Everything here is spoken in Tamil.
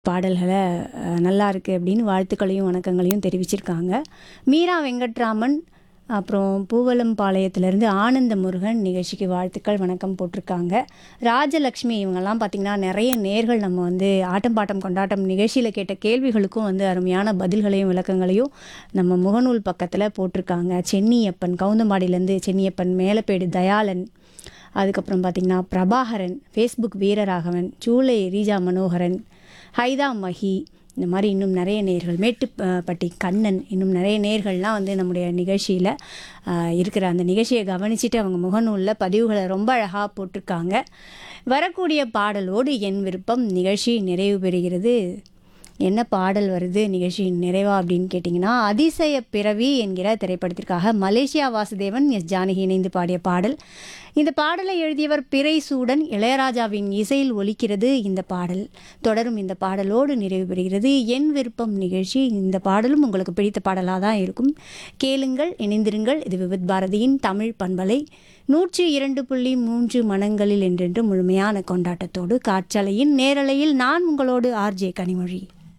பாடல்களை அஹ், நல்லா இருக்கு அப்படின்னு வாழ்த்துக்களையும் வணக்கங்களையும் தெரிவிச்சிருக்காங்க மீரா வெங்கட்ராமன் அப்புறம் பூவலம்பாளையத்திலேருந்து ஆனந்த முருகன் நிகழ்ச்சிக்கு வாழ்த்துக்கள் வணக்கம் போட்டிருக்காங்க ராஜலக்ஷ்மி இவங்கெல்லாம் பார்த்திங்கன்னா நிறைய நேர்கள் நம்ம வந்து ஆட்டம் பாட்டம் கொண்டாட்டம் நிகழ்ச்சியில் கேட்ட கேள்விகளுக்கும் வந்து அருமையான பதில்களையும் விளக்கங்களையும் நம்ம முகநூல் பக்கத்தில் போட்டிருக்காங்க சென்னியப்பன் கவுந்தம்பாடியிலேருந்து சென்னியப்பன் மேலப்பேடு தயாளன் அதுக்கப்புறம் பார்த்திங்கன்னா பிரபாகரன் ஃபேஸ்புக் வீரராகவன் சூளை ரீஜா மனோகரன் ஹைதா மஹி இந்த மாதிரி இன்னும் நிறைய நேர்கள் மேட்டுப்பட்டி கண்ணன் இன்னும் நிறைய நேர்கள்லாம் வந்து நம்முடைய நிகழ்ச்சியில் இருக்கிற அந்த நிகழ்ச்சியை கவனிச்சுட்டு அவங்க முகநூலில் பதிவுகளை ரொம்ப அழகாக போட்டிருக்காங்க வரக்கூடிய பாடலோடு என் விருப்பம் நிகழ்ச்சி நிறைவு பெறுகிறது என்ன பாடல் வருது நிகழ்ச்சியின் நிறைவா அப்படின்னு கேட்டிங்கன்னா அதிசய பிறவி என்கிற திரைப்படத்திற்காக மலேசியா வாசுதேவன் எஸ் ஜானகி இணைந்து பாடிய பாடல் இந்த பாடலை எழுதியவர் பிறை சூடன் இளையராஜாவின் இசையில் ஒலிக்கிறது இந்த பாடல் தொடரும் இந்த பாடலோடு நிறைவு பெறுகிறது என் விருப்பம் நிகழ்ச்சி இந்த பாடலும் உங்களுக்கு பிடித்த பாடலாக தான் இருக்கும் கேளுங்கள் இணைந்திருங்கள் இது விவித் பாரதியின் தமிழ் பண்பலை நூற்றி இரண்டு புள்ளி மூன்று மனங்களில் என்றென்று முழுமையான கொண்டாட்டத்தோடு காற்றலையின் நேரலையில் நான் உங்களோடு ஆர்ஜே கனிமொழி